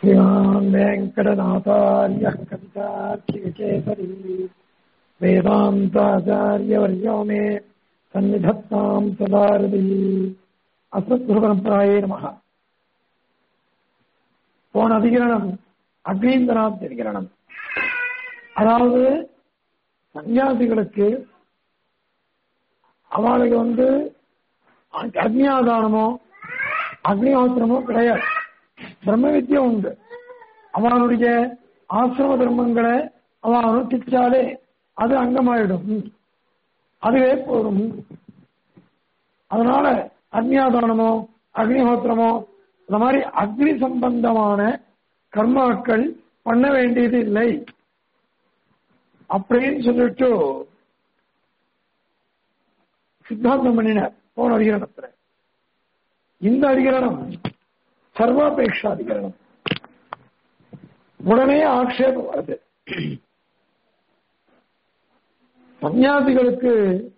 श्रीमान् वेङ्कटनाथार्यः कवितार्किकेसरी वेदान्ताचार्यवर्यो मे सन्निधत्ताम् सदारதி அசத்குருபரம்பராயே நமக போன அதிகரணம் அக்னீந்திரநாத் அதிகரணம் அதாவது சன்னியாசிகளுக்கு அவளுக்கு வந்து அக்னியாதானமோ அக்னிஹோத்திரமோ கிடையாது பிரம்ம வித்தியம் உண்டு அவனுடைய ஆசிரம தர்மங்களை அவன் அனுஷ்டிச்சாலே அது அங்கமாயிடும் அதுவே போதும் அதனால அக்னியாதானமோ அக்னிஹோத்திரமோ இந்த மாதிரி அக்னி சம்பந்தமான கர்மாக்கள் பண்ண வேண்டியது இல்லை அப்படின்னு சொல்லிட்டு சித்தாந்தம் பண்ணினார் போன அதிகரணத்துல இந்த அதிகரணம் சர்வாபேட்சா அதிகரணம் உடனே ஆட்சேபம் வருது சன்னியாசிகளுக்கு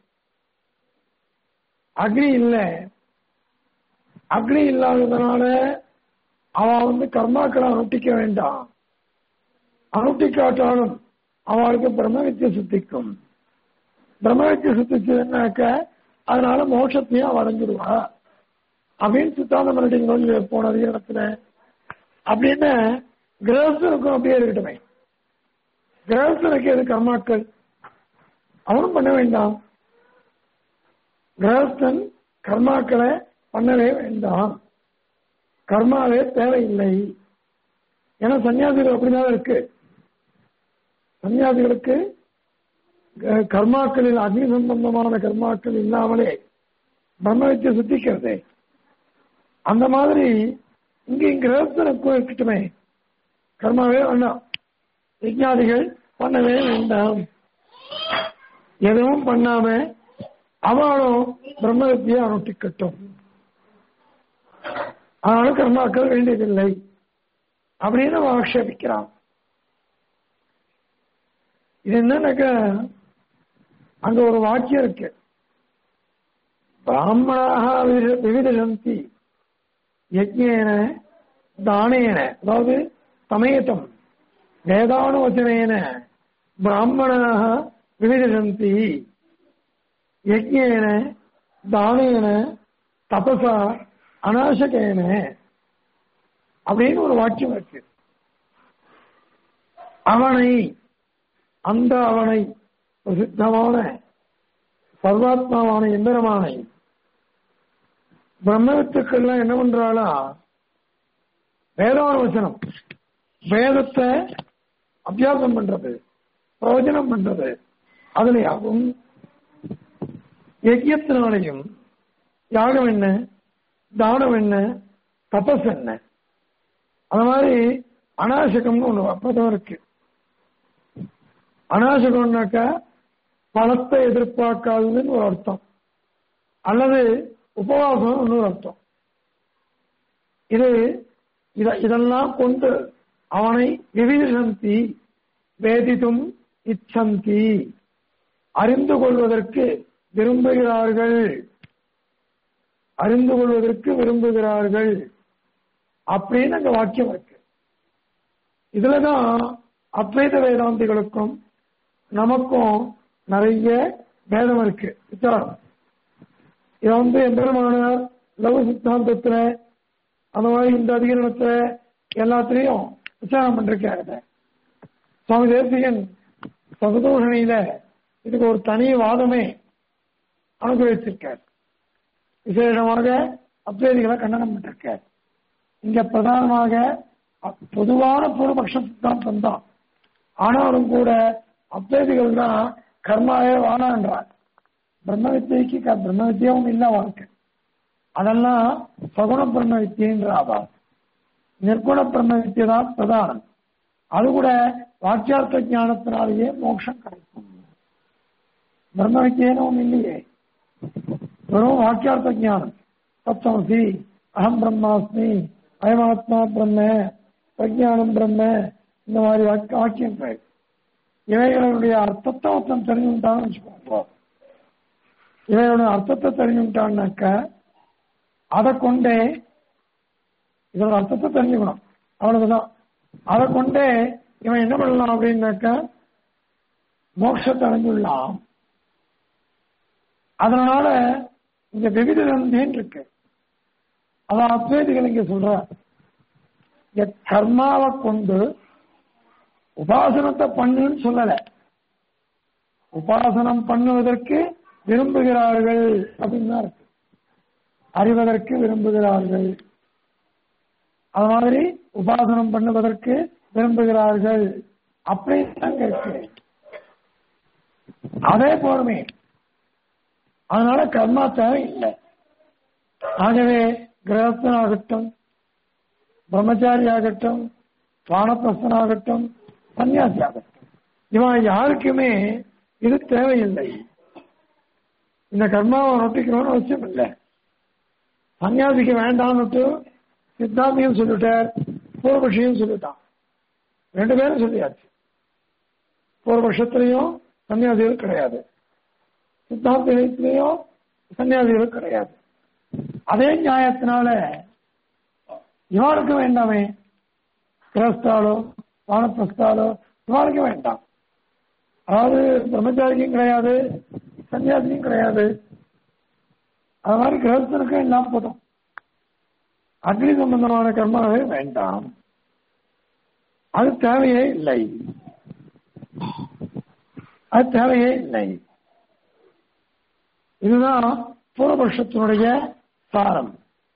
அக்னி இல்லை அக்னி இல்லாததுனால அவன் வந்து கர்மாக்களை அனுஷ்டிக்க வேண்டாம் அனுஷ்டிக்காட்டாலும் அவளுக்கு பிரம்ம வித்திய சுத்திக்கும் பிரம்ம வித்திய சுத்திச்சதுன்னாக்க அதனால மோட்சத்தையும் அவ அடைஞ்சிருவா அப்படின்னு சித்தாந்தம் பண்ணிட்டீங்க போன அதிகாரத்துல அப்படின்னு கிரகஸ்தனுக்கும் அப்படியே இருக்கட்டுமே கிரகஸ்தனுக்கு எது கர்மாக்கள் அவனும் பண்ண வேண்டாம் கிரகஸ்தன் கர்மாக்களை பண்ணவே வேண்டாம் கர்மாவே தேவையில்லை ஏன்னா சன்னியாசிகள் அப்படிதான் இருக்கு சன்னியாசிகளுக்கு கர்மாக்களில் அக்னி சம்பந்தமான கர்மாக்கள் இல்லாமலே பிரம்ம வச்சு சுத்திக்கிறதே அந்த மாதிரி இங்க கிரகஸ்தனுக்கும் இருக்கட்டுமே கர்மாவே வேண்டாம் விஞ்ஞானிகள் பண்ணவே வேண்டாம் எதுவும் பண்ணாம அவளும் பிரம்ம வித்தியை அனுஷ்டிக்கட்டும் ஆனாலும் கர்மாக்கள் வேண்டியதில்லை அப்படின்னு அவன் ஆக்ஷேபிக்கிறான் இது என்னன்னாக்க அங்க ஒரு வாக்கியம் இருக்கு பிராமணாக விவிதந்தி யஜ்யேன தானேன அதாவது சமேதம் வேதானுவச்சனேன பிராமணாக விவிதந்தி யஜ்யேன தானேன தபசா அநாசகேன அப்படின்னு ஒரு வாக்கியம் இருக்கு அவனை அந்த அவனை பிரசித்தமான சர்வாத்மாவான எந்திரமானை பிரம்மத்துக்கள்லாம் என்ன பண்றாளா வேதானுவச்சனம் வேதத்தை அபியாசம் பண்றது பிரயோஜனம் பண்றது அதுலயாகும் யஜ்யத்தினாலையும் யாகம் என்ன தானம் என்ன தபஸ் என்ன அந்த மாதிரி அநாசகம்னு ஒண்ணு அப்பதான் இருக்கு அநாசகம்னாக்கா பணத்தை எதிர்பார்க்காததுன்னு ஒரு அர்த்தம் அல்லது உபவாசம் ஒரு அர்த்தம் இது இதெல்லாம் கொண்டு அவனை விவிதந்தி வேதித்தும் இச்சந்தி அறிந்து கொள்வதற்கு விரும்புகிறார்கள் அறிந்து கொள்வதற்கு விரும்புகிறார்கள் அப்படின்னு அங்க வாக்கியம் இருக்கு இதுலதான் அத்வைத வேதாந்திகளுக்கும் நமக்கும் நிறைய பேதம் இருக்கு விசாரம் இதை வந்து எம்பெருமானார் லவ சித்தாந்தத்துல அந்த மாதிரி இந்த அதிகரணத்துல எல்லாத்திலையும் விசாரம் பண்ணிருக்காங்க சுவாமி தேசிகன் சகதோஷணியில இதுக்கு ஒரு தனி வாதமே அனுகிரகிச்சிருக்கார் விசேஷமாக அத்வைதிகளை கண்டனம் பண்ணிருக்கார் இங்க பிரதானமாக பொதுவான பூர்வபக்ஷ சித்தாந்தம் தான் ஆனாலும் கூட அத்வைதிகள் தான் கர்மாவே வானான்றார் பிரம்ம வித்தியைக்கு பிரம்ம வித்தியாவும் இல்ல வாழ்க்கை அதெல்லாம் சகுண பிரம்ம வித்தியன்றாவா நிர்குண பிரம்ம வித்தியை தான் பிரதானம் அது கூட வாக்கியார்த்த ஞானத்தினாலேயே மோட்சம் கிடைக்கும் பிரம்ம வித்தியனும் இல்லையே வெறும் வாக்கியார்த்த ஞானம் தத்துவசி அகம் பிரம்மாஸ்மி அயமாத்மா பிரம்ம பிரஜானம் பிரம்ம இந்த மாதிரி வாக்கியங்கள் இவைகளுடைய அர்த்தத்தை ஒருத்தன் தெரிஞ்சுட்டான்னு வச்சுக்கோங்க இவைகளுடைய அர்த்தத்தை தெரிஞ்சுட்டான்னாக்க அதை கொண்டே இதோட அர்த்தத்தை தெரிஞ்சுக்கணும் அவ்வளவுதான் அதை கொண்டே இவன் என்ன பண்ணலாம் அப்படின்னாக்கா மோட்சத்தை அடைஞ்சுள்ளான் அதனால இங்க விவிதந்தேன் இருக்கு அதான் அத்வைதிகள் இங்க சொல்ற இங்க கர்மாவை கொண்டு உபாசனத்தை பண்ணுன்னு சொல்லல உபாசனம் பண்ணுவதற்கு விரும்புகிறார்கள் அப்படின்னு தான் இருக்கு அறிவதற்கு விரும்புகிறார்கள் அது மாதிரி உபாசனம் பண்ணுவதற்கு விரும்புகிறார்கள் அப்படின்னு தான் இருக்கு அதே போருமே அதனால கர்மா தேவையில்லை ஆகவே கிரகஸ்தனாகட்டும் பிரம்மச்சாரி ஆகட்டும் வானப்பிரஸ்தனாகட்டும் சன்னியாசி ஆகட்டும் இவன் யாருக்குமே இது தேவையில்லை இந்த கர்மாவை நொட்டிக்கணும்னு அவசியம் இல்லை சன்னியாசிக்கு வேண்டாம்னுட்டு சித்தாந்தியும் சொல்லிட்டார் பூர்வபக்ஷியும் சொல்லிட்டான் ரெண்டு பேரும் சொல்லியாச்சு பூர்வபக்ஷத்திலையும் சன்னியாசிகள் கிடையாது சித்தாந்தத்திலையும் சன்னியாசிகள் கிடையாது அதே நியாயத்தினால இவனுக்கு வேண்டாமே கிரஸ்தாலோ வானப்பிரஸ்தாலோ இவனுக்கு வேண்டாம் அதாவது பிரம்மச்சாரிக்கும் கிடையாது சன்னியாசிக்கும் கிடையாது அது மாதிரி கிரகஸ்தனுக்கும் எல்லாம் போதும் அக்னி சம்பந்தமான கர்மாவே வேண்டாம் அது தேவையே இல்லை அது தேவையே இல்லை இதுதான் பூர்வபக்ஷத்தினுடைய சாரம்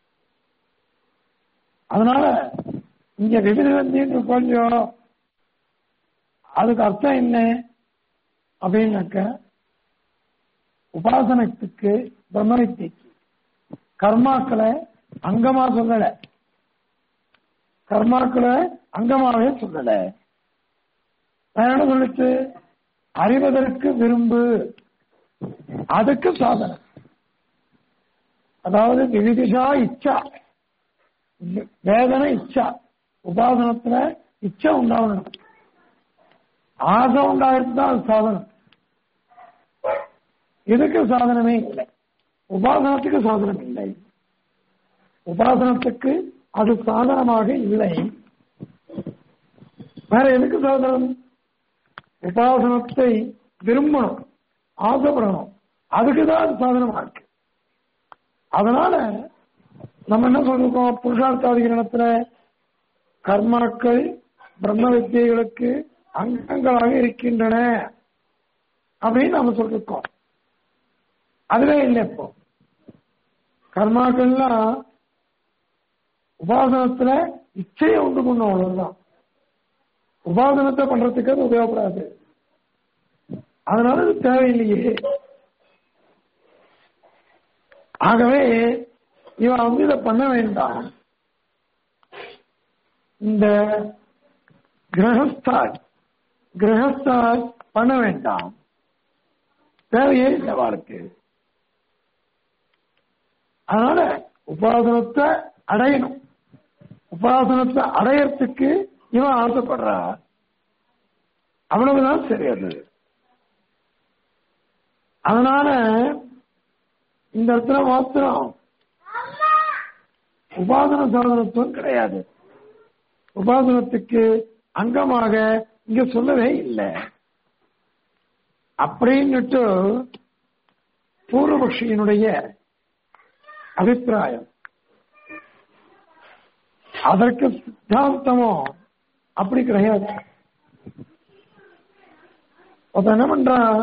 அதனால இங்க விவிதந்தின்னு கொஞ்சம் அதுக்கு அர்த்தம் என்ன அப்படின்னாக்க உபாசனத்துக்கு பிரம்மவித்திக்கு கர்மாக்களை அங்கமா சொல்லல கர்மாக்களை அங்கமாவே சொல்லல நான் என்ன சொல்லிச்சு அறிவதற்கு விரும்பு அதுக்கு சாதனை அதாவது விவிதிஷா இச்சா வேதனை இச்சா உபாசனத்துல இச்சை உண்டாகணும் ஆசை உண்டாகிறது தான் அது சாதனம் இதுக்கு சாதனமே இல்லை உபாசனத்துக்கு சாதனம் இல்லை உபாசனத்துக்கு அது சாதனமாக இல்லை வேற எதுக்கு சாதனம் உபாசனத்தை விரும்பணும் ஆசைப்படணும் அதுக்குதான் அது சாதனமா இருக்கு அதனால நம்ம என்ன சொல்லிருக்கோம் புருஷார்த்தாதிகரணத்துல கர்மாக்கள் பிரம்ம வித்தியைகளுக்கு அங்கங்களாக இருக்கின்றன அப்படின்னு நம்ம சொல்லிருக்கோம் அதுவே இல்லை இப்போ கர்மாக்கள்லாம் உபாசனத்துல இச்சையை உண்டு பண்ணும் அவ்வளவுதான் உபாசனத்தை பண்றதுக்கு அது உபயோகப்படாது அதனால அது தேவையில்லையே ஆகவே இவன் வந்து இதை பண்ண வேண்டாம் இந்த கிரகஸ்தால் கிரகஸ்தால் பண்ண வேண்டாம் தேவையே இல்லை வாழ்க்கை அதனால உபாசனத்தை அடையணும் உபாசனத்தை அடையறதுக்கு இவன் ஆசைப்படுறா அவ்வளவுதான் சரி அது அதனால இந்த இடத்துல மாத்திரம் உபாசன சாதனத்துவம் கிடையாது உபாசனத்துக்கு அங்கமாக இங்க சொல்லவே இல்லை அப்படின்னுட்டு பூர்வபக்ஷியினுடைய அபிப்பிராயம் அதற்கு சித்தாந்தமோ அப்படி கிடையாது ஒருத்தன் என்ன பண்றான்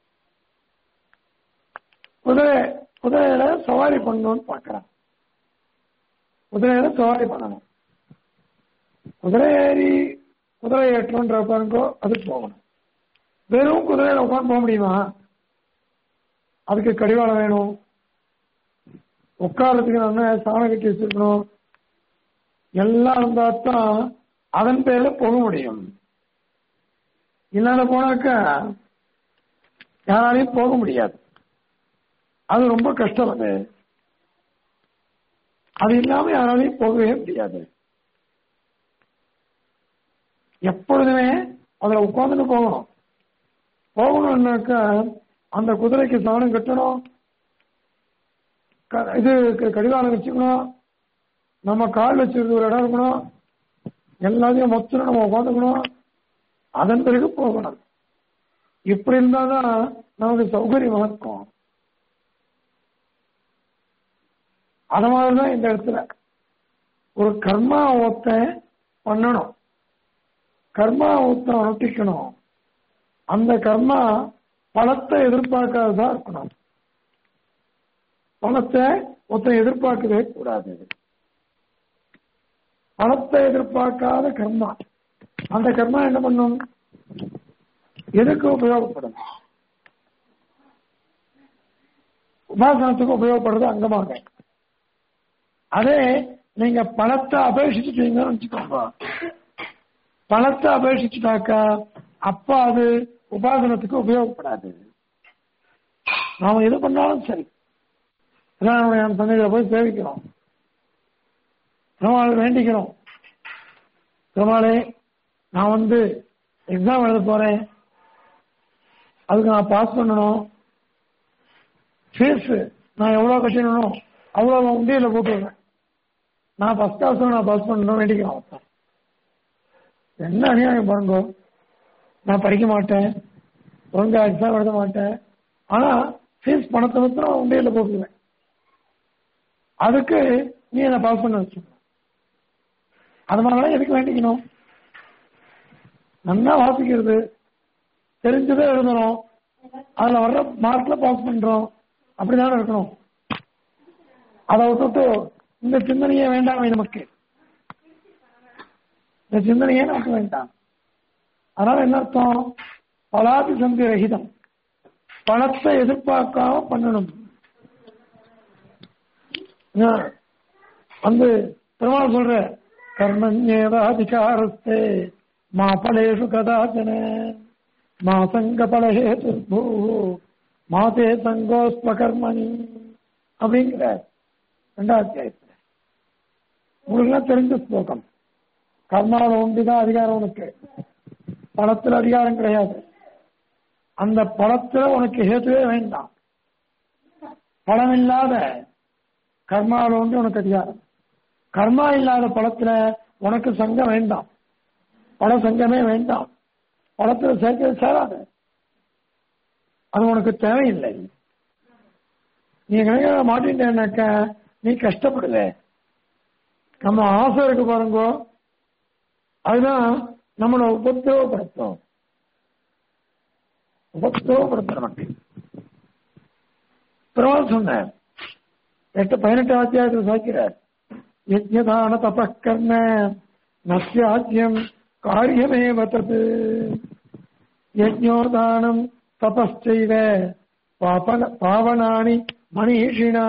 குதிரை குதிரையில சவாரி பண்ணணும்னு பாக்குறான் குதிரையில சவாரி பண்ணணும் குதிரை ஏறி குதிரை ஏற்றோன்ற பாருங்கோ அதுக்கு போகணும் வெறும் குதிரையில உட்காந்து போக முடியுமா அதுக்கு கடிவாளம் வேணும் உட்காரத்துக்கு நல்லா சாணம் கட்டி வச்சிருக்கணும் எல்லாம் இருந்தா தான் அதன் பேர்ல போக முடியும் இல்லாத போனாக்கா யாராலையும் போக முடியாது அது ரொம்ப கஷ்டம் அது அது இல்லாம யாராலையும் போகவே முடியாது எப்பொழுதுமே அதுல உட்காந்துட்டு போகணும் போகணும்னாக்கா அந்த குதிரைக்கு சாணம் கட்டணும் க- இது க- கடிவாளம் வச்சுக்கணும் நம்ம கால் வச்சிருக்க ஒரு இடம் இருக்கணும் எல்லாத்தையும் மொத்தம் நம்ம உட்காந்துக்கணும் அதன் பிறகு போகணும் இப்படி இருந்தாதான் நமக்கு சௌகரியமா இருக்கும் அது மாதிரிதான் இந்த இடத்துல ஒரு கர்மா ஒருத்தன் பண்ணணும் கர்மா ஒருத்தன் அனுஷ்டிக்கணும் அந்த கர்மா பலத்தை எதிர்பார்க்காததா இருக்கணும் பணத்தை ஒருத்தன் எதிர்பார்க்கவே கூடாது பணத்தை எதிர்பார்க்காத கர்மா அந்த கர்மா என்ன பண்ணும் எதுக்கு உபயோகப்படும் உபாசனத்துக்கு உபயோகப்படுறது அங்கமாக அதே நீங்க பணத்தை அபேட்சிச்சுட்டீங்கன்னு வச்சுக்கோங்க பணத்தை அபேட்சிச்சுட்டாக்கா அப்ப அது உபாசனத்துக்கு உபயோகப்படாது நாம எது பண்ணாலும் சரி நம்முடைய சந்தையில போய் சேவிக்கிறோம் பெருமாள் வேண்டிக்கிறோம் பெருமாளே நான் வந்து எக்ஸாம் எழுத போறேன் அதுக்கு நான் பாஸ் பண்ணணும் ஃபீஸ் நான் எவ்வளவு கட்டணும் அவ்வளவு உண்டியில போட்டுருவேன் நான் ஃபர்ஸ்ட் கிளாஸ் நான் பாஸ் பண்ணணும் வேண்டிக்கிறோம் ஒருத்தன். என்ன அநியாயம் பாருங்க நான் படிக்க மாட்டேன் ஒழுங்கா எக்ஸாம் எழுத மாட்டேன் ஆனா ஃபீஸ் பணத்தை மட்டும் உண்டியில போட்டுருவேன் அதுக்கு நீ என்ன பாஸ் பண்ண வச்சு அது மாதிரிலாம் எதுக்கு வேண்டிக்கணும் நல்லா வாசிக்கிறது தெரிஞ்சதே எழுதணும் அதுல வர்ற மார்க்ல பாஸ் பண்றோம் அப்படிதானே இருக்கணும் அதை விட்டுட்டு இந்த சிந்தனையே வேண்டாமே நமக்கு இந்த சிந்தனையே நமக்கு வேண்டாம் அதனால என்ன அர்த்தம் பலாதி சந்தி ரகிதம் பணத்தை எதிர்பார்க்காம பண்ணணும் ஏன்? வந்து பெருமாள் சொல்ற கர்மண்யேவ அதிகாரஸ்தே மா பலேஷு கதாச்சன மா சங்க பலஹே துர்பூ மாதே சங்கோஸ்ம கர்மணி அப்படிங்கிற ரெண்டாவது அத்தியாயத்துல உங்களுக்குலாம் தெரிஞ்ச ஸ்லோகம் கர்மாவில் ஒன்றுதான் அதிகாரம் உனக்கு பணத்துல அதிகாரம் கிடையாது அந்த பணத்துல உனக்கு ஹேத்துவே வேண்டாம் பணம் இல்லாத கர்மாவில் ஒன்று உனக்கு அதிகாரம் கர்மா இல்லாத பழத்துல உனக்கு சங்கம் வேண்டாம் பல சங்கமே வேண்டாம் பழத்துல சேர்க்க சேராது அது உனக்கு தேவையில்லை நீ கிடைக்க மாட்டேன்னாக்க நீ கஷ்டப்படுவ நம்ம ஆசை இருக்கு பாருங்க அதுதான் நம்மளை உபத்திரவப்படுத்தும் உபத்திரவப்படுத்த நமக்கு பெருமாள் சொன்னேன் எட்டு பதினெட்டு அத்தியாயத்தில் சாய்க்கிறார் யஜ்யதான தபக்கர்ம நஸ்யாஜ்யம் காரியமேவ தத் யஜ்யோதானம் தபஸ்செய்வ பாபன பாவனானி மணிஷினா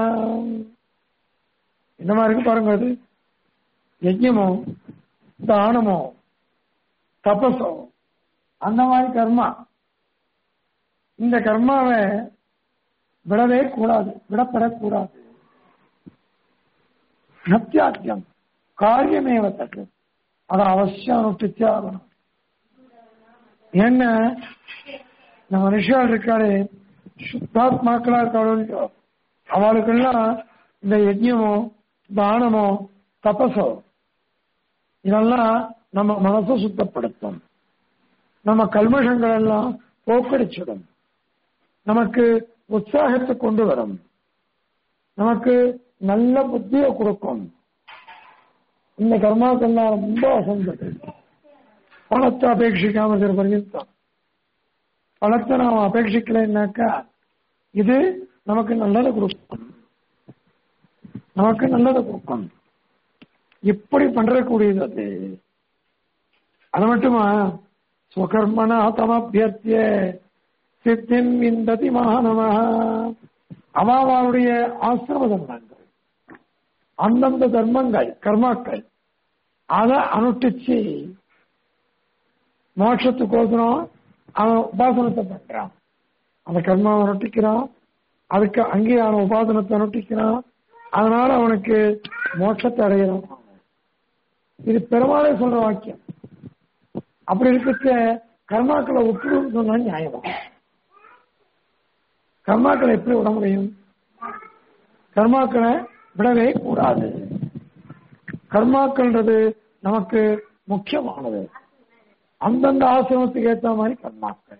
இந்த மாதிரி இருக்கு பாருங்க அது யஜ்யமோ தானமோ தபஸோ அந்த மாதிரி கர்மா இந்த கர்மாவை விடவே கூடாது விடப்படக்கூடாது நத்தியாத்தியம் காரியமேவ தட்டு அதை அவசியம் அனுஷ்டிச்சே ஆகணும் என்ன இந்த மனுஷால் இருக்காளே சுத்தாத்மாக்களா இருக்காளோ அவளுக்கெல்லாம் இந்த யஜ்யமோ தானமோ தபசோ இதெல்லாம் நம்ம மனசை சுத்தப்படுத்தும் நம்ம கல்மஷங்கள் எல்லாம் போக்கடிச்சிடும் நமக்கு உற்சாகத்தை கொண்டு வரும் நமக்கு நல்ல புத்தியை கொடுக்கும் இந்த கர்மாக்கெல்லாம் ரொம்ப வசந்தது பணத்தை அபேட்சிக்காம இருக்கிற பர்யந்தம் பணத்தை நாம் அபேட்சிக்கலைன்னாக்கா இது நமக்கு நல்லதை கொடுக்கும் நமக்கு நல்லதை கொடுக்கும் இப்படி பண்றக்கூடியது அது அது மட்டுமா சுகர்மனா தமபியத்திய சித்தின் விந்ததி மகானவா அவாவாளுடைய ஆசிரம தர்மங்கள் அந்தந்த தர்மங்கள் கர்மாக்கள் அதை அனுஷ்டிச்சு மோட்சத்துக்கோசரம் அவன் உபாசனத்தை பண்றான் அந்த கர்மாவை அனுஷ்டிக்கிறான் அதுக்கு அங்கேயான உபாசனத்தை அனுஷ்டிக்கிறான் அதனால அவனுக்கு மோட்சத்தை அடைகிறான் இது பெருமாளே சொல்ற வாக்கியம் அப்படி இருக்க கர்மாக்களை விட்டுடுன்னு சொன்னா நியாயமா கர்மாக்களை எப்படி விட முடியும் கர்மாக்களை விடவே கூடாது கர்மாக்கள்ன்றது நமக்கு முக்கியமானது அந்தந்த ஆசிரமத்துக்கு ஏற்ற மாதிரி கர்மாக்கள்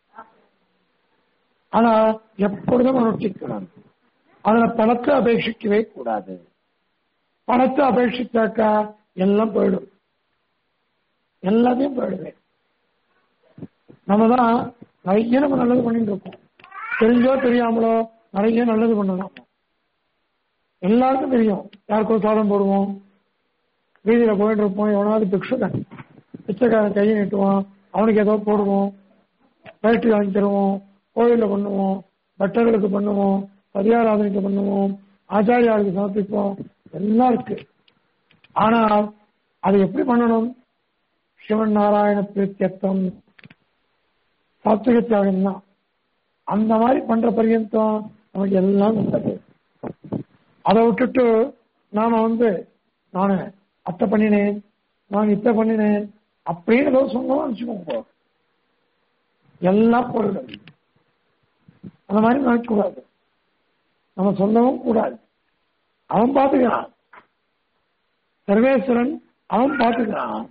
ஆனா எப்பொழுதும் அனுஷ்டிக்கணும் அதுல பணத்தை அபேட்சிக்கவே கூடாது பணத்தை அபேட்சித்தாக்கா எல்லாம் போயிடும் எல்லாத்தையும் போயிடுவேன் நம்ம தான் நிறைய நம்ம நல்லது பண்ணிட்டு இருக்கோம் தெரிஞ்சோ தெரியாமலோ நிறைய நல்லது பண்ணலாம் எல்லாருக்கும் தெரியும் யாருக்கோ சாதம் போடுவோம் வீதியில போயிட்டு இருப்போம் எவனாவது பிக்ஷுடன் பிச்சைக்காரன் கையை நீட்டுவான் அவனுக்கு ஏதோ போடுவோம் வேட்டி வாங்கி தருவோம் கோயில்ல பண்ணுவோம் பட்டர்களுக்கு பண்ணுவோம் பரியாராதனைக்கு பண்ணுவோம் ஆச்சாரியாருக்கு சமர்ப்பிப்போம் எல்லாம் இருக்கு ஆனால் அதை எப்படி பண்ணணும் சிவன் நாராயண பிரத்யத்தம் சாத்விக தியாகம் தான் அந்த மாதிரி பண்ற பரியந்தம் நமக்கு எல்லாம் நல்லது அதை விட்டுட்டு நாம வந்து நானு அத்தை பண்ணினேன் நான் இத்தை பண்ணினேன் அப்படின்னு ஏதோ சொன்னோம் வச்சுக்கோங்க எல்லாம் பொருள் அந்த மாதிரி நினைக்கக்கூடாது நம்ம சொல்லவும் கூடாது அவன் பார்த்துக்கிறான் சர்வேஸ்வரன் அவன் பார்த்துக்கிறான்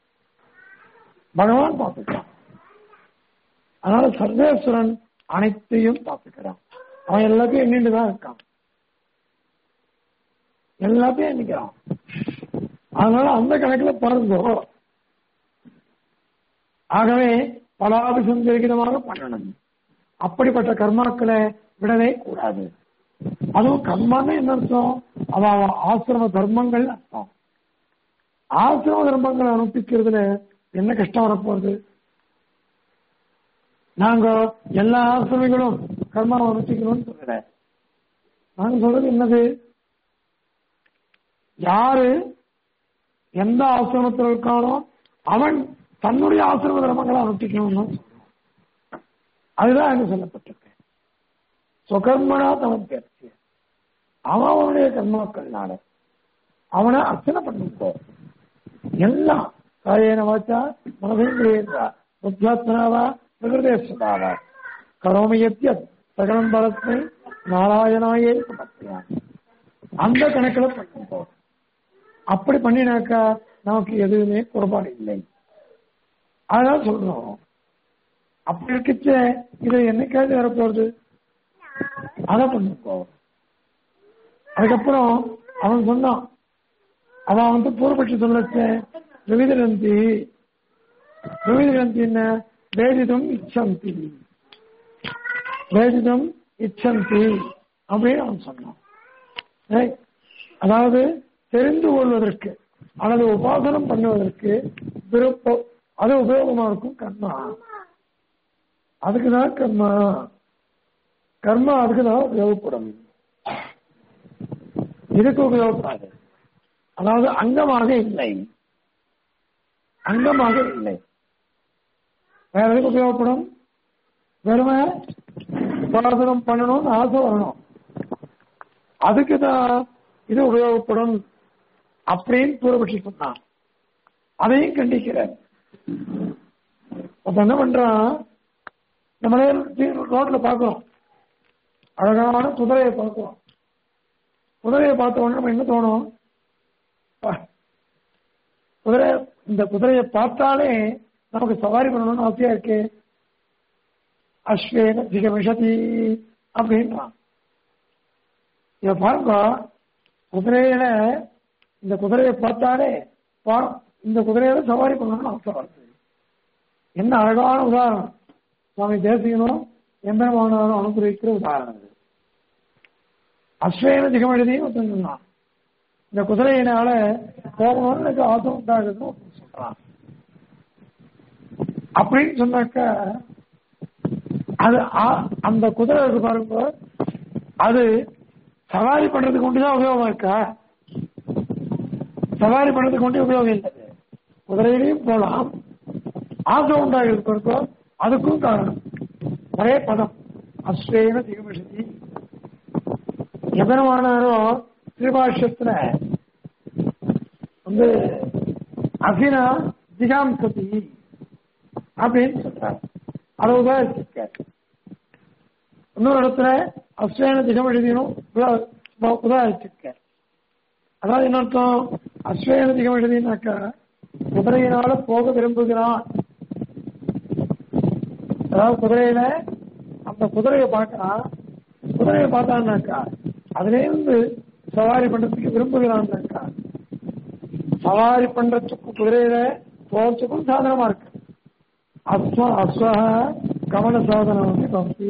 பகவான் பார்த்துக்கிறான் அதனால சர்வேஸ்வரன் அனைத்தையும் பார்த்துக்கிறான் அவன் எல்லாத்தையும் எண்ணிட்டு தான் இருக்கான் எல்லாத்தையும் எண்ணிக்கிறான் அதனால அந்த கணக்குல பாருங்கோ ஆகவே பலாபிசந்தரிகிதமாக பண்ணணும் அப்படிப்பட்ட கர்மாக்களை விடவே கூடாது அதுவும் கர்மான்னு என்ன அர்த்தம் அதாவது ஆசிரம தர்மங்கள் அர்த்தம் ஆசிரம தர்மங்களை அனுப்பிக்கிறதுல என்ன கஷ்டம் வரப்போகுது நாங்க எல்லா ஆசிரமிகளும் கர்மாவை அனுப்பிக்கணும்னு சொல்லல நாங்க சொல்றது என்னது யாரு எந்த ஆசிரமத்தில் இருக்கானோ அவன் தன்னுடைய ஆசிரம தர்மங்களை அனுஷ்டிக்கணும்னு சொல்றோம் அதுதான் அங்க சொல்லப்பட்டிருக்கு சுகர்மனா தவன் பேச்சு அவன் அவனுடைய கர்மாக்கள்னால அவனை அர்ச்சனை பண்ணிக்கோ எல்லாம் காயேன வாச்சா மனசேந்திரியா புத்தியாத்மனாவா பிரகிருதேஸ்வராவா கரோமயத்திய சகலம் பலத்தை நாராயணாயே சமர்ப்பியான் அந்த கணக்கில் பண்ணிக்கோ அப்படி பண்ணினாக்கா நமக்கு எதுவுமே குறைபாடு இல்லை அதான் சொல்றோம் அப்படி இருக்கச்ச இது என்னைக்காவது வரப்போறது அதை பண்ணிக்கோ அதுக்கப்புறம் அவன் சொன்னான் அவன் வந்து பூர்வபட்சி சொல்லச்ச விவிதரந்தி விவிதரந்தி என்ன வேதிதம் இச்சந்தி வேதிதம் இச்சந்தி அப்படின்னு அவன் சொன்னான் ஏய், அதாவது தெரிந்து கொள்வதற்கு அல்லது உபாசனம் பண்ணுவதற்கு விருப்பம் அது உபயோகமா இருக்கும் கர்மா அதுக்குதான் கர்மா கர்மா அதுக்குதான் உபயோகப்படும் இதுக்கு உபயோகப்படாது அதாவது அங்கமாக இல்லை அங்கமாக இல்லை வேற எதுக்கு உபயோகப்படும் வெறுமை உபாசனம் பண்ணணும்னு ஆசை வரணும் அதுக்கு தான் இது உபயோகப்படும் அப்படின்னு பூர்வபட்சி சொன்னான் அதையும் கண்டிக்கிறார் அப்ப என்ன பண்றான் நம்மளே ரோட்ல பாக்குறோம் அழகான குதிரையை பார்க்கிறோம் குதிரையை பார்த்த உடனே நம்ம என்ன தோணும் பா, குதிரை இந்த குதிரையை பார்த்தாலே நமக்கு சவாரி பண்ணணும்னு ஆசையா இருக்கு அஸ்வேன திகமிஷதி அப்படின்றான் இத பாருங்க குதிரையில இந்த குதிரையை பார்த்தாலே பா- இந்த குதிரையில சவாரி பண்ணணும்னு ஆசை வருது என்ன அழகான உதாரணம் சுவாமி தேசிகனும் எம்பெருமானாரும் அனுகிரகிக்கிற உதாரணம் இது அஸ்வேன திகமழுதியும் ஒருத்தன் சொன்னான் இந்த குதிரையினால போகணும்னு எனக்கு ஆசை உண்டாகுதுன்னு ஒருத்தன் சொல்றான் அப்படின்னு சொன்னாக்க அது ஆ- அந்த குதிரை இருக்கு பாருங்க அது சவாரி பண்றதுக்கு கொண்டுதான் உபயோகமா இருக்கா சவாரி பண்றதுக்கு கொண்டு உபயோகம் இல்லை குதிரையிலையும் போலாம் ஆசை உண்டாகிறது பாருங்க அதுக்கும் காரணம் ஒரே பதம் அஸ்வேன திகமிஷதி எதனமானாரோ திருபாஷ்யத்துல வந்து அசினா திகாம்சதி அப்படின்னு சொல்றாரு அதை உதாரிச்சிருக்காரு இன்னொரு இடத்துல அஸ்வேன திகமிஷதினும் உதாரிச்சிருக்காரு அதாவது என்ன அர்த்தம் அஸ்வேன திகமிஷதினாக்கா குதிரையினால போக விரும்புகிறான் அதாவது குதிரையில அந்த குதிரையை பார்க்கறான் குதிரையை பார்த்தான்னாக்கா அதுல இருந்து சவாரி பண்றதுக்கு விரும்புகிறான்னாக்கா சவாரி பண்றதுக்கு குதிரையில போறதுக்கும் சாதனமா இருக்கு அஸ்வ அஸ்வ கமன சாதனம் வந்து பவதி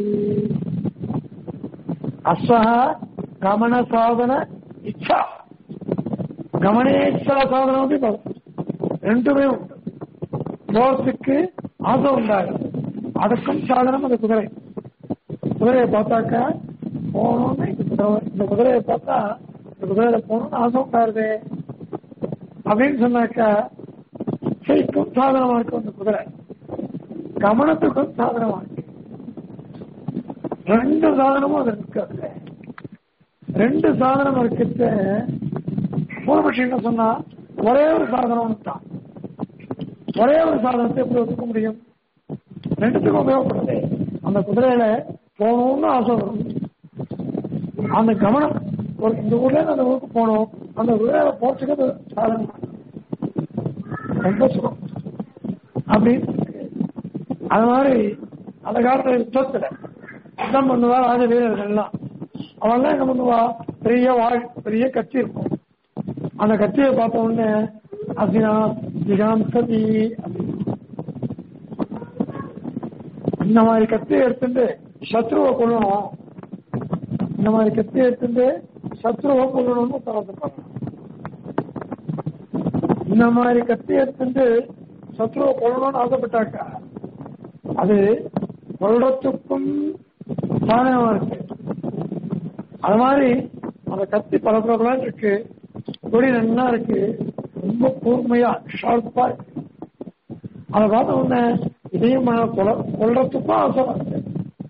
அஸ்வ கமன சாதன இச்சா கமனேச்சா சாதனம் வந்து பவதி ரெண்டுமே உண்டு போறதுக்கு ஆசை உண்டாகும் அதுக்கும் சாதனம் அந்த குதிரை குதிரையை பார்த்தாக்கா போகணும்னு இந்த குதிரையை பார்த்தா இந்த குதிரையில போகணும்னு ஆசை உண்டாருது அப்படின்னு சொன்னாக்கா இச்சைக்கும் சாதனமா இருக்கும் அந்த குதிரை கவனத்துக்கும் சாதனமா இருக்கு ரெண்டு சாதனமும் அது இருக்காது ரெண்டு சாதனம் இருக்கிறது பூர்வபட்சி என்ன சொன்னா ஒரே ஒரு சாதனம் தான் ஒரே ஒரு சாதனத்தை எப்படி ஒத்துக்க முடியும் ரெண்டுத்துக்கும் உபயோகப்படுது அந்த குதிரையில போகணும்னு ஆசை வரும் அந்த கவனம் ஒரு இந்த ஊர்ல இருந்து அந்த ஊருக்கு போகணும் அந்த குதிரையில போறதுக்கு அது சாதனம் ரொம்ப சுகம் அப்படின்னு அது மாதிரி அந்த காலத்துல யுத்தத்துல யுத்தம் பண்ணுவா ராஜ வீரர்கள் எல்லாம் அவெல்லாம் என்ன பண்ணுவா பெரிய வாழ் பெரிய கத்தி இருக்கும் அந்த கத்தியை பார்த்த உடனே அசினா ஜிகாம் சதி இந்த மாதிரி கத்தியை எடுத்துட்டு சத்ருவை கொள்ளணும் இந்த மாதிரி கத்தியை எடுத்துட்டு சத்ருவை கொள்ளணும்னு தரப்படுறாங்க இந்த மாதிரி கத்தி எடுத்துட்டு சத்ருவை கொள்ளணும்னு ஆசைப்பட்டாக்கா அது கொள்றதுக்கும் சாதனமா இருக்கு அது மாதிரி அந்த கத்தி பல பிரபலம் இருக்கு கொடி நல்லா இருக்கு ரொம்ப கூர்மையா ஷார்ப்பா இருக்கு அதை பார்த்த உடனே இதையும் கொள்றதுக்கும் ஆசை இருக்கு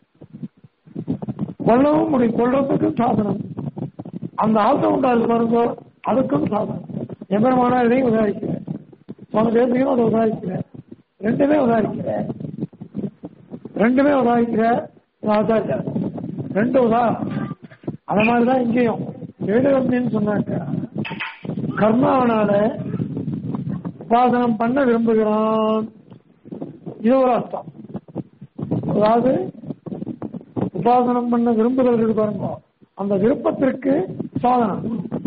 கொல்லவும் முடியும் கொள்றதுக்கும் சாதனம் அந்த ஆசை உண்டாது பாருங்க அதுக்கும் சாதனம் எம்பெருமானா இதையும் உதாரிக்கிறேன் சுவாமி தேசியம் அதை உதாரிக்கிறேன் ரெண்டுமே உதாரிக்கிறேன் ரெண்டுமே உதாரிக்கிற ஆச்சாரியா ரெண்டு உதா அந்த மாதிரிதான் இங்கேயும் வேடுகம்னு சொன்னாக்க கர்மாவனால உபாசனம் பண்ண விரும்புகிறான் இது ஒரு அர்த்தம் அதாவது உபாசனம் பண்ண விரும்புதல் இருக்கு பாருங்க அந்த விருப்பத்திற்கு சாதனம்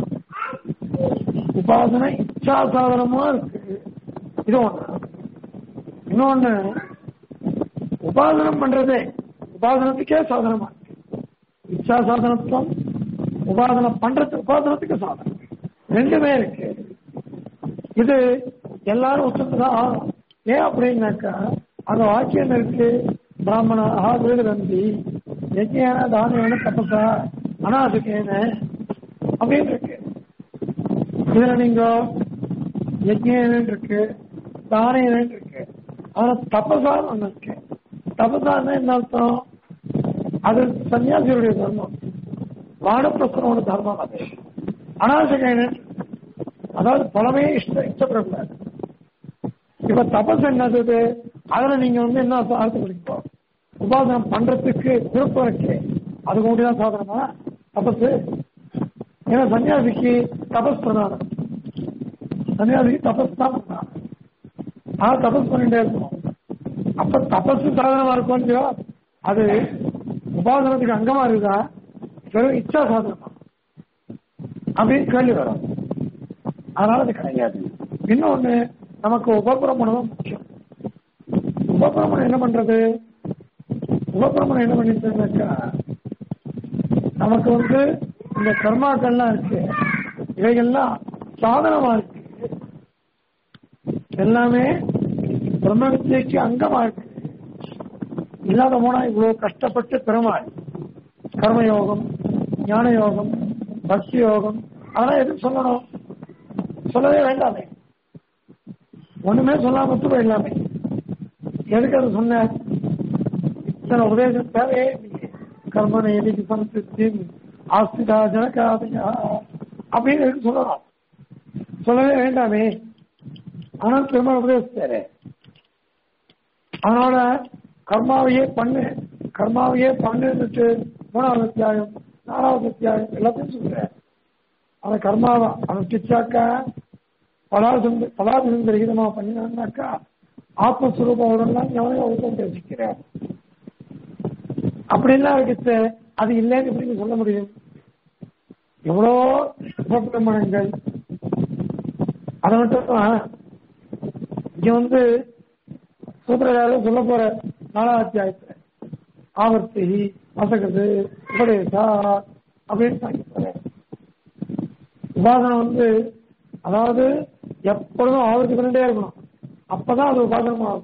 உபாசனை இச்சா சாதனமா இருக்கு இது ஒண்ணு இன்னொன்னு உபாசனம் பண்றதே உபாசனத்துக்கே சாதனமா இருக்கு இச்சா சாதனத்துவம் உபாசனம் பண்றது உபாசனத்துக்கு சாதனம் ரெண்டுமே இருக்கு இது எல்லாரும் ஒத்துட்டுதான் ஆகணும் ஏன் அப்படின்னாக்கா அந்த வாக்கியம் இருக்கு பிராமணா வீடு நந்தி யஜ்யான தானியான தபசா அனாசுக்கேன அப்படின்னு இருக்கு இதுல நீங்க யஜ்யன் இருக்கு தானியன் இருக்கு ஆனா தபசான்னு ஒண்ணு இருக்கு தபசான்னு என்ன அர்த்தம் அது சன்னியாசியுடைய தர்மம் வானப்பிரசனோட தர்மம் அது அனாசகன் அதாவது பலமே இஷ்ட இஷ்டப்படக்கூடாது இப்ப தபஸ் என்னது அதுல நீங்க வந்து என்ன அர்த்தம் பண்ணிக்கோ உபாசனம் பண்றதுக்கு விருப்பம் இருக்கு அது கொண்டுதான் சாதனமா தபஸ் ஏன்னா சன்னியாசிக்கு தபஸ் பிரதானம் சன்னியாசிக்கு தபஸ் தான் பிரதானம் ஆனா தபஸ் பண்ணிட்டே இருக்கணும் அப்ப தபஸ் சாதனமா இருக்கும் அது உபாசனத்துக்கு அங்கமா இருக்குதா வெறும் இச்சா சாதனமா அப்படின்னு கேள்வி வரும் அதனால அது கிடையாது இன்னொன்னு நமக்கு உபபிரமணம் முக்கியம் உபபிரமணம் என்ன பண்றது உபபிரமணம் என்ன பண்ணிட்டுனாக்கா நமக்கு வந்து இந்த கர்மாக்கள்லாம் இருக்கு இவைகள்லாம் சாதனமா இருக்கு எல்லாமே பிரம்ம வித்தியைக்கு அங்கமா இருக்கு இல்லாத போனா இவ்வளவு கஷ்டப்பட்டு பெருமாள் கர்மயோகம் ஞான யோகம் பக்தி யோகம் அதெல்லாம் எதுக்கு சொல்லணும் சொல்லவே வேண்டாமே ஒண்ணுமே சொல்லாம விட்டு போயிடலாமே எதுக்கு அது சொன்ன இத்தனை உபதேசம் தேவையே கர்மனை எதிர்க்கு சமத்துவத்தி ஆஸ்திதா ஜனகாதையா அப்படின்னு எதுக்கு சொல்லலாம் சொல்லவே வேண்டாமே ஆனால் பெருமாள் உபதேசித்தாரு அதனால கர்மாவையே பண்ணு கர்மாவையே பண்ணுட்டு மூணாவது அத்தியாயம் நாலாவது அத்தியாயம் எல்லாத்தையும் சொல்றேன் அந்த கர்மாவை அனுஷ்டிச்சாக்கா பலாசந்த பலாசந்த ரகிதமா பண்ணினான்னாக்கா ஆத்மஸ்வரூபம் ஞான ஒருத்தம் பேசிக்கிறார் அப்படிலாம் இருக்கு அது இல்லைன்னு எப்படி சொல்ல முடியும் எவ்வளோ உபபிரமணங்கள் அதை மட்டும் இங்க வந்து சூத்திரகார சொல்ல போற நாலாம் அத்தியாயத்துல ஆவர்த்தி அசகது உபதேசா அப்படின்னு சாங்கிப்பாரு உபாசனம் வந்து அதாவது எப்பொழுதும் ஆவர்த்தி பண்ணிட்டே இருக்கணும் அப்பதான் அது உபாசனம் ஆகும்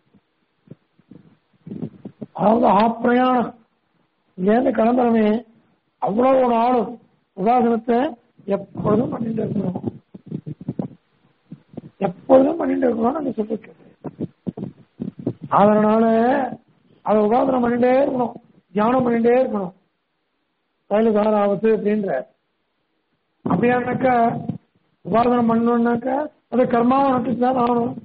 அதாவது ஆப்பிரயாணம் இங்கேருந்து கிளம்புறமே அவ்வளவு ஒரு ஆளும் உபாசனத்தை எப்பொழுதும் பண்ணிட்டு இருக்கணும் எப்பொழுதும் பண்ணிட்டு இருக்கணும்னு அங்க சொல்லிருக்கிறது அதனால அதை உபாசனம் பண்ணிட்டே இருக்கணும் தியானம் பண்ணிட்டே இருக்கணும் தைலசார ஆபத்து அப்படின்ற அப்படியானாக்கா உபாசனம் பண்ணணும்னாக்கா அது கர்மாவை நட்டு தான் ஆகணும்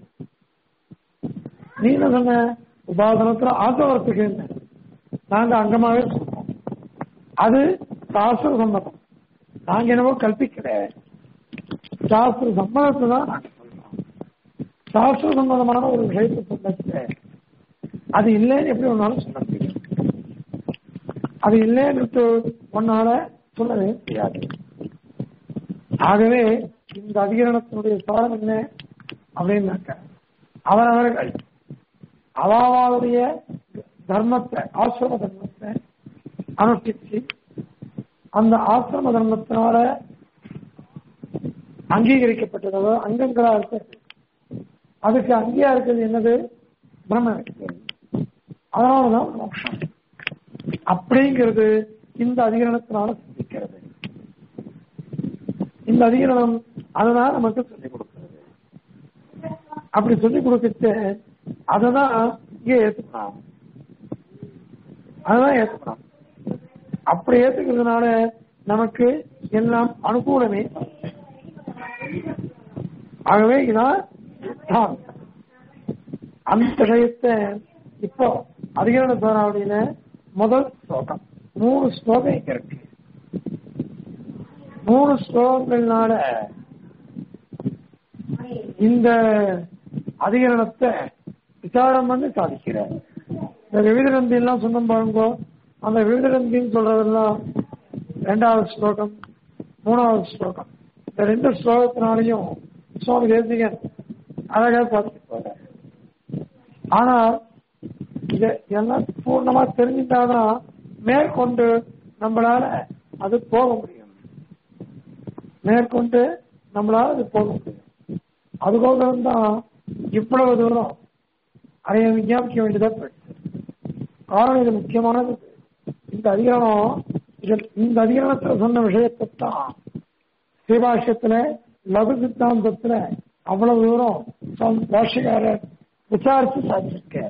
நீ என்ன சொன்ன உபாசனத்துல ஆசவரத்துக்கு நாங்க அங்கமாவே சொல்றோம் அது சாஸ்திர சம்மதம் நாங்க என்னவோ கல்பிக்கல சாஸ்திர சம்மதத்தை தான் நாங்க சொல்றோம் சாஸ்திர சம்மதமான ஒரு விஷயத்தை சொன்னது அது இல்லைன்னு எப்படி ஒன்னாலும் சொல்ல முடியும் அது இல்லைன்னு ஒன்னால சொல்லவே முடியாது ஆகவே இந்த அதிகரணத்தினுடைய சாரம் என்ன அப்படின்னாக்க அவரவர்கள் அவாவாவுடைய தர்மத்தை ஆசிரம தர்மத்தை அனுஷ்டிச்சு அந்த ஆசிரம தர்மத்தினால அங்கீகரிக்கப்பட்டதோ அங்கங்களா இருக்கிறது அதுக்கு அங்கேயா இருக்கிறது என்னது பிரம்ம வித்தியை அதனாலதான் மோட்சம் அப்படிங்கிறது இந்த அதிகரணத்தினால சிந்திக்கிறது இந்த அதிகரணம் அதுதான் நமக்கு சொல்லிக் கொடுக்கிறது அப்படி சொல்லிக் கொடுத்துட்டு அததான் இங்க ஏத்துக்கலாம் அதுதான் ஏத்துக்கலாம் அப்படி ஏத்துக்கிறதுனால நமக்கு எல்லாம் அனுகூலமே ஆகவே இதான் சித்தாந்தம். அந்த விஷயத்தை இப்போ அதிகரண சாராவளியில முதல் ஸ்லோகம் மூணு ஸ்லோகம் இங்க இருக்கு மூணு ஸ்லோகங்கள்னால இந்த அதிகரணத்தை விசாரம் பண்ணி சாதிக்கிறார் இந்த விவிதரந்தி எல்லாம் சொன்னோம் பாருங்க அந்த விவிதரந்தின்னு சொல்றதெல்லாம் ரெண்டாவது ஸ்லோகம் மூணாவது ஸ்லோகம் இந்த ரெண்டு ஸ்லோகத்தினாலையும் சுவாமி தேசிகன் அழகா சாதிச்சு போறார் ஆனா இத எல்லாம் பூர்ணமா தெரிஞ்சுட்டாதான் மேற்கொண்டு நம்மளால அது போக முடியும் மேற்கொண்டு நம்மளால அது போக முடியும் அதுக்கோசரம் தான் இவ்வளவு தூரம் அதை விஞ்ஞாபிக்க வேண்டியதா போயிடுச்சு காரணம் இது முக்கியமானது இந்த அதிகரணம் இதில் இந்த அதிகரணத்துல சொன்ன விஷயத்தை தான் ஸ்ரீபாஷ்யத்துல லகு சித்தாந்தத்துல அவ்வளவு தூரம் சுவாமி பாஷ்யக்காரர் விசாரிச்சு சாதிச்சிருக்க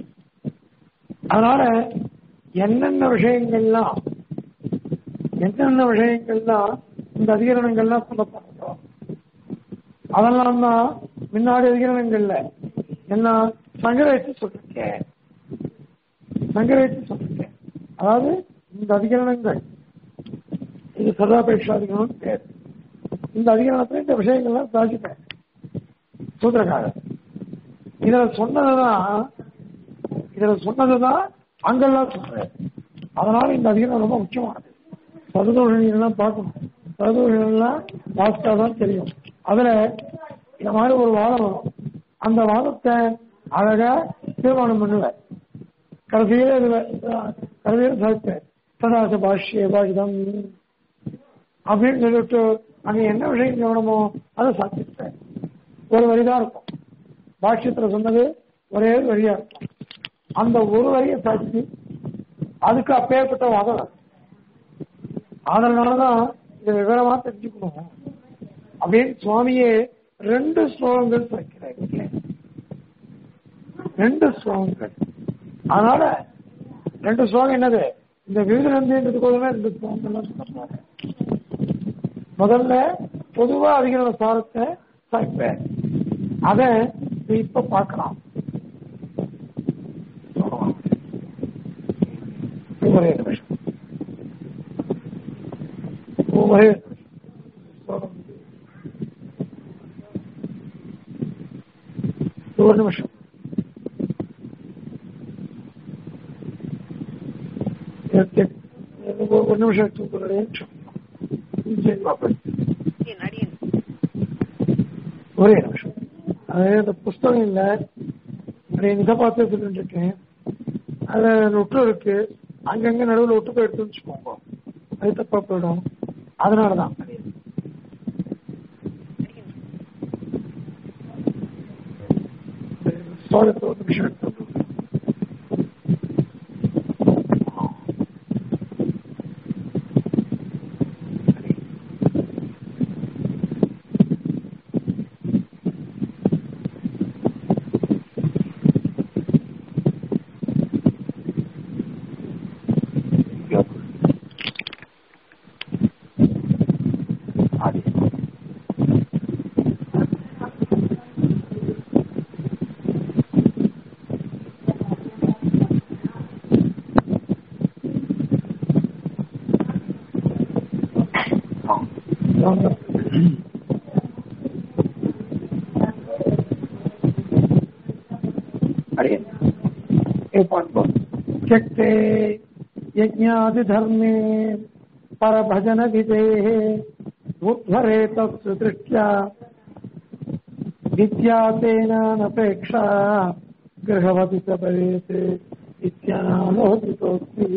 அதனால என்னென்ன விஷயங்கள்லாம் என்னென்ன விஷயங்கள்லாம் இந்த அதிகரணங்கள்லாம் சொல்லப்படுறோம் அதெல்லாம் தான் முன்னாடி அதிகரணங்கள்ல என்ன சங்கரித்து சொல்லிருக்கேன் சங்கரித்து சொல்லிருக்கேன் அதாவது இந்த அதிகரணங்கள் இது சதாபேட்சா அதிகரணம் பேர் இந்த அதிகரணத்துல இந்த விஷயங்கள்லாம் சாதிப்பேன் சூத்திரக்காரர் இதுல சொன்னதுதான் இதுல சொன்னதுதான் அங்கெல்லாம் சொல்றேன் அதனால இந்த அதிகாரம் ரொம்ப முக்கியமானது சதுதோஷங்கள்லாம் பார்க்கணும் சதுதோஷங்கள்லாம் வாஸ்தா தான் தெரியும் அதுல இந்த மாதிரி ஒரு வாதம் வரும் அந்த வாதத்தை அழகா தீர்மானம் பண்ணுவேன் கடைசியில இதுல கடைசியில் சாதிப்பேன் சதாச பாஷ்ய பாஷிதம் அப்படின்னு சொல்லிட்டு அங்க என்ன விஷயம் கவனமோ அதை சாதிப்பேன் ஒரு வரிதான் இருக்கும் பாஷ்யத்துல சொன்னது ஒரே ஒரு வரியா இருக்கும் அந்த ஒரு வரியை சாட்சி அதுக்கு அப்பேற்பட்ட வாதம் அதனாலதான் இதை விவரமா தெரிஞ்சுக்கணும் அப்படின்னு சுவாமியே ரெண்டு ஸ்லோகங்கள் சேர்க்கிறாங்க ரெண்டு ஸ்லோகங்கள் அதனால ரெண்டு ஸ்லோகம் என்னது இந்த விருதுநந்தின்றதுக்கு ரெண்டு ஸ்லோகங்கள்லாம் சொல்றாங்க முதல்ல பொதுவா அதிக சாரத்தை சேர்ப்பேன் அதை இப்ப பார்க்கலாம் ஒரே நிமிஷம் ஒரே நிமிஷம் ஒரு நிமிஷம் ஒரு நிமிஷம் எடுத்து ஒரு நிமிஷம் சரி, பாப்பேன். அடியன் அடியன் ஒரே நிமிஷம் அது இந்த புஸ்தகம் இல்ல அது இதை பார்த்து சொல்லிட்டு இருக்கேன் அதுல நொட்டு இருக்கு அங்கங்க நடுவில் ஒட்டு போய் எடுத்து வச்சுக்கோங்க அது தப்பா போயிடும் அதனாலதான் அடியன் சோழத்தை ஒரு நிமிஷம் எடுத்து त्यक्ते यज्ञादिधर्मे परभजन विदेः उद्धरे तत्सु दृष्ट्या विद्या तेनानपेक्षा गृहवति च भवेत् इत्यालोचितोक्तिः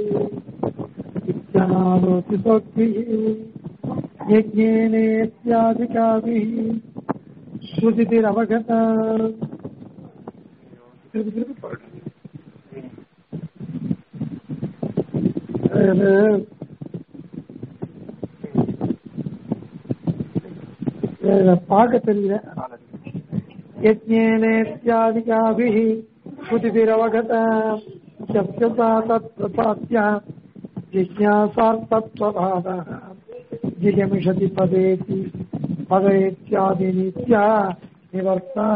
इत्यालोचितोक्तिः यज्ञेनेत्यादिकाभिः श्रुतिरवगता திருப்பி திருப்பி பாருங்க அது இதை பார்க்க தெரியல यज्ञेनेत्यादिकाभिः श्रुतिभिरवगत शब्दता तत्प्रसाद्य जिज्ञासार्थत्वभावः जिगमिषति पदेति पदेत्यादिनित्या निवर्तः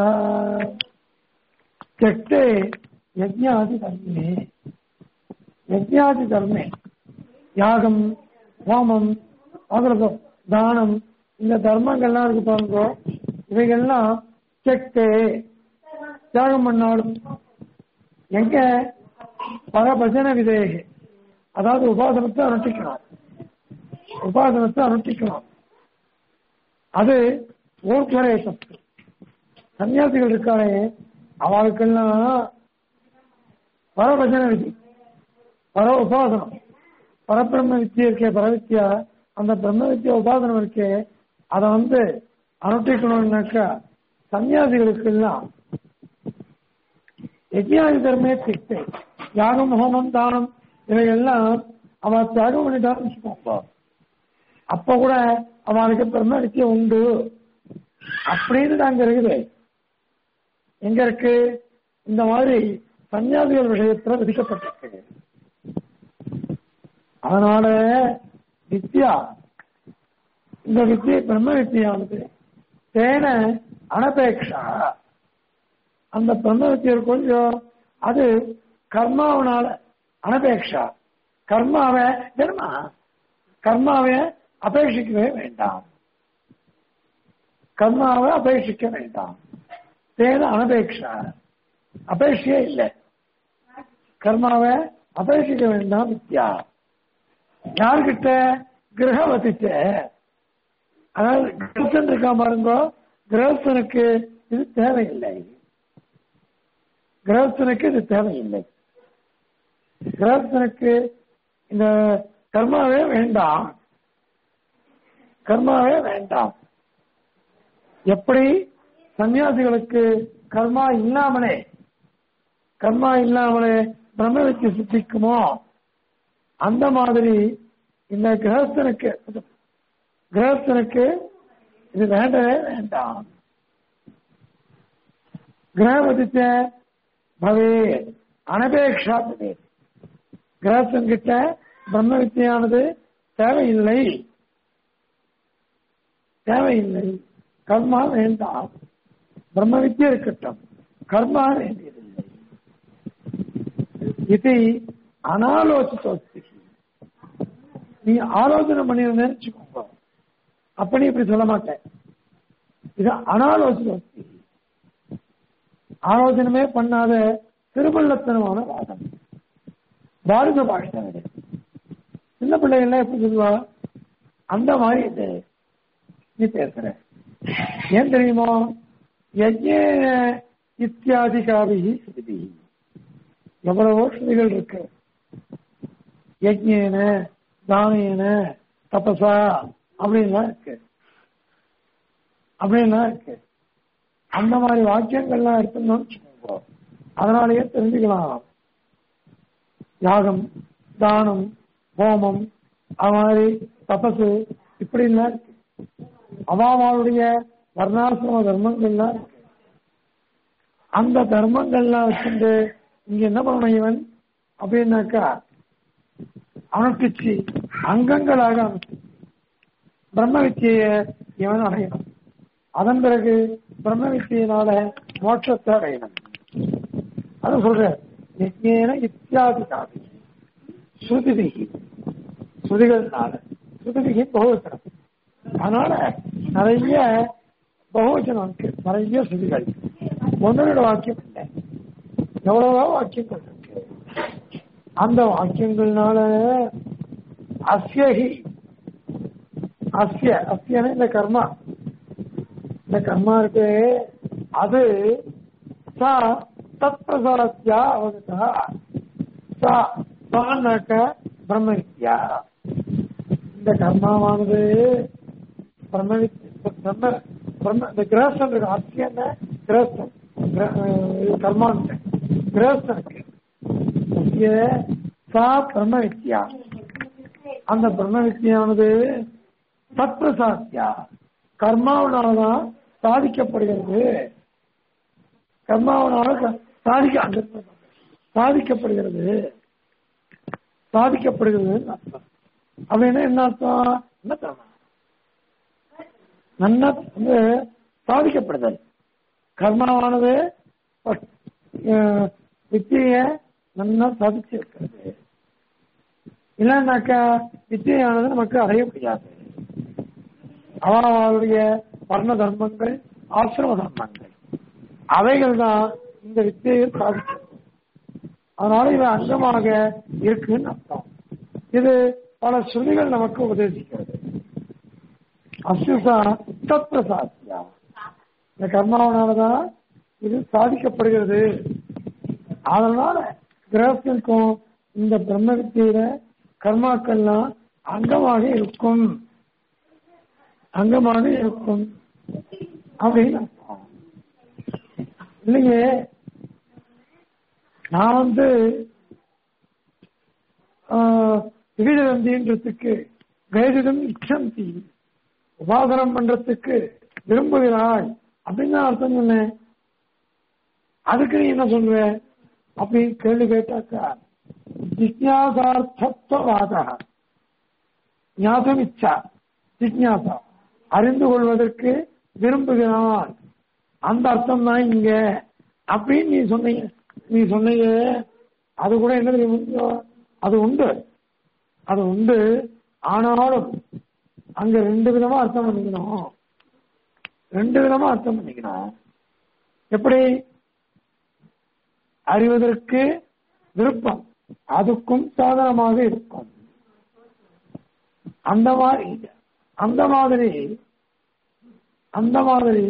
त्यक्ते यज्ञादिधर्मे यज्ञादिधर्मे யாகம் ஹோமம் அகிரதம் தானம் இந்த தர்மங்கள்லாம் இருக்கு பாருங்க இவைகள்லாம் செக்கு தியாகம் பண்ணாலும் எங்க பரபஜன விதேக அதாவது உபாசனத்தை அனுஷ்டிக்கணும் உபாசனத்தை அனுஷ்டிக்கணும் அது ஊர்வரே தப்பு சன்னியாசிகள் இருக்காளே அவளுக்கெல்லாம் பரபஜன விதி பர உபாசனம் பரபிரம்ம வித்தியை இருக்கே பரவித்யா அந்த பிரம்ம வித்தியா உபாசனம் இருக்கே அதை வந்து அனுஷ்டிக்கணும்னாக்கா சன்னியாசிகளுக்கு எல்லாம் யஜ்யாதி தர்மே திக்தை யாகம் ஹோமம் தானம் இவைகள்லாம் அவ தியாகம் பண்ணிட்டான்னு வச்சுக்கோங்க அப்ப கூட அவனுக்கு பிரம்ம வித்தியை உண்டு அப்படின்னு அங்க இருக்குது எங்க இருக்கு இந்த மாதிரி சன்னியாசிகள் விஷயத்துல விதிக்கப்பட்டிருக்கு அதனால வித்யா இந்த வித்தியை பிரம்ம வித்தியானது தேன அனபேக்ஷா அந்த பிரம்ம வித்தியை கொஞ்சம் அது கர்மாவனால அனபேக்ஷா கர்மாவை தர்மா கர்மாவை அபேட்சிக்கவே வேண்டாம் கர்மாவை அபேட்சிக்க வேண்டாம் தேன அனபேக்ஷா அபேட்சையே இல்லை கர்மாவை அபேட்சிக்க வேண்டாம் வித்யா யார்கிட்ட கிரகவதிச்ச அதாவது கிரகஸ்தன் இருக்கா பாருங்க கிரகஸ்தனுக்கு இது தேவையில்லை கிரகஸ்தனுக்கு இது தேவையில்லை கிரகஸ்தனுக்கு இந்த கர்மாவே வேண்டாம் கர்மாவே வேண்டாம் எப்படி சன்னியாசிகளுக்கு கர்மா இல்லாமலே கர்மா இல்லாமலே பிரம்மவித்தி சித்திக்குமோ அந்த மாதிரி இந்த கிரகஸ்தனுக்கு கிரகஸ்தனுக்கு இது வேண்டவே வேண்டாம் கிரகவதிச்ச பவே அனபேக்ஷா பவே கிரகஸ்தன் கிட்ட பிரம்ம வித்தியானது தேவையில்லை தேவையில்லை கர்மா வேண்டாம் பிரம்ம வித்தியா இருக்கட்டும் கர்மா வேண்டியதில்லை இது அனாலோசித்தோஸ்தி நீ ஆலோசனை பண்ணி நினைச்சுக்கோங்க அப்படி இப்படி சொல்ல மாட்டேன் இது அனாலோசித்தோஸ்தி ஆலோசனமே பண்ணாத திருவள்ளத்தனமான வாதம் பாரத பாஷை இது சின்ன பிள்ளைகள்லாம் எப்படி சொல்லுவா அந்த மாதிரி இது நீ பேசுற ஏன் தெரியுமா யஜ்ஞேன இத்தியாதிகாபிகி ஸ்ருதி எவ்வளவோ ஸ்ருதிகள் இருக்கு யஜ்ஞேன தானேன தபசா அப்படின்லாம் இருக்கு அப்படின்லாம் இருக்கு அந்த மாதிரி வாக்கியங்கள்லாம் எடுத்துன்னு வச்சுக்கோங்க அதனாலேயே தெரிஞ்சுக்கலாம் யாகம் தானம் ஹோமம் அது மாதிரி தபசு இப்படிலாம் இருக்கு அவாவாளுடைய வர்ணாசிரம தர்மங்கள்லாம் இருக்கு அந்த தர்மங்கள்லாம் வச்சுட்டு இங்க என்ன பண்ணணும் இவன் அப்படின்னாக்கா அனுஷ்டிச்சு அங்கங்களாக அனுஷ்டி பிரம்ம வித்திய இவன் அடையணும் அதன் பிறகு பிரம்ம வித்தியினால மோட்சத்தை அடையணும் அது சொல்ற யஜ்ஞேன இத்தியாதி காதி ஸ்ருதிதிகி ஸ்ருதிகள்னால ஸ்ருதிதிகி பகுவச்சனம் அதனால நிறைய பகுவச்சனம் இருக்கு நிறைய ஸ்ருதிகள் ஒன்னோட வாக்கியம் இல்லை எவ்வளவோ வாக்கியங்கள் இருக்கு அந்த வாக்கியங்கள்னால அஸ்யஹி அஸ்ய அஸ்யன இந்த கர்மா இந்த கர்மா இருக்கு அது சா தத் பிரசாரத்தியா அவகதா சா சான்னாக்க பிரம்ம வித்யா இந்த கர்மாவானது பிரம்ம வித்- பிரம்ம பிரம்ம இந்த கிரகஸ்தன் இருக்கு அத்தியன கிரகஸ்தன் கிர- இது கர்மான்னு கிரகஸ்தனுக்கு அஸ்ய சா பிரம்ம வித்யா அந்த பிரம்ம வித்யானது சத்பிரசாத்தியா கர்மாவனால்தான் சாதிக்கப்படுகிறது கர்மாவனால க- சாதிக்க அந்த சாதிக்கப்படுகிறது சாதிக்கப்படுகிறது அர்த்தம் அப்படின்னா என்ன அர்த்தம் என்ன தரணும் நன்னா வந்து சாதிக்கப்படுதல் கர்மாவானது அஹ், வித்திய நன்னா சாதிச்சு இருக்கிறது இல்லைன்னாக்கா வித்தியானது நமக்கு அடைய முடியாது அவளுடைய வர்ண தர்மங்கள் ஆசிரம தர்மங்கள் அவைகள் தான் இந்த வித்தியை சாதிக்கிறது அதனால இது அங்கமாக இருக்குன்னு அர்த்தம் இது பல ஸ்ருதிகள் நமக்கு உபதேசிக்கிறது அசுசா தத்பிரசாத்தியா இந்த கர்மாவனாலதான் இது சாதிக்கப்படுகிறது அதனால கிரகத்திற்கும் இந்த பிரம்ம வித்தியில கர்மாக்கள்லாம் அங்கமாக இருக்கும் அங்கமாக இருக்கும் அப்படின்னு அர்த்தம். இல்லையே நான் வந்து விகிதந்தின்றதுக்கு கைதிடம் இச்சந்தி உபாசனம் பண்றதுக்கு விரும்புகிறாய் அப்படின்னு தான் அர்த்தம் சொன்னேன் அதுக்கு நீ என்ன சொல்ற அப்படின்னு கேள்வி கேட்டாக்கா ஜிக்யாசார்த்தவாத ஞாசம் இச்சா ஜிக்யாசா அறிந்து கொள்வதற்கு விரும்புகிறான் அந்த அர்த்தம் தான் இங்க அப்படின்னு நீ சொன்னீங்க நீ சொன்னீங்க அது கூட என்ன தெரியுமா அது உண்டு அது உண்டு ஆனாலும் அங்க ரெண்டு விதமா அர்த்தம் பண்ணிக்கணும் ரெண்டு விதமா அர்த்தம் பண்ணிக்கணும் எப்படி அறிவதற்கு விருப்பம் அதுக்கும் சாதனமாக இருக்கும் அந்த மாதிரி அந்த மாதிரி அந்த மாதிரி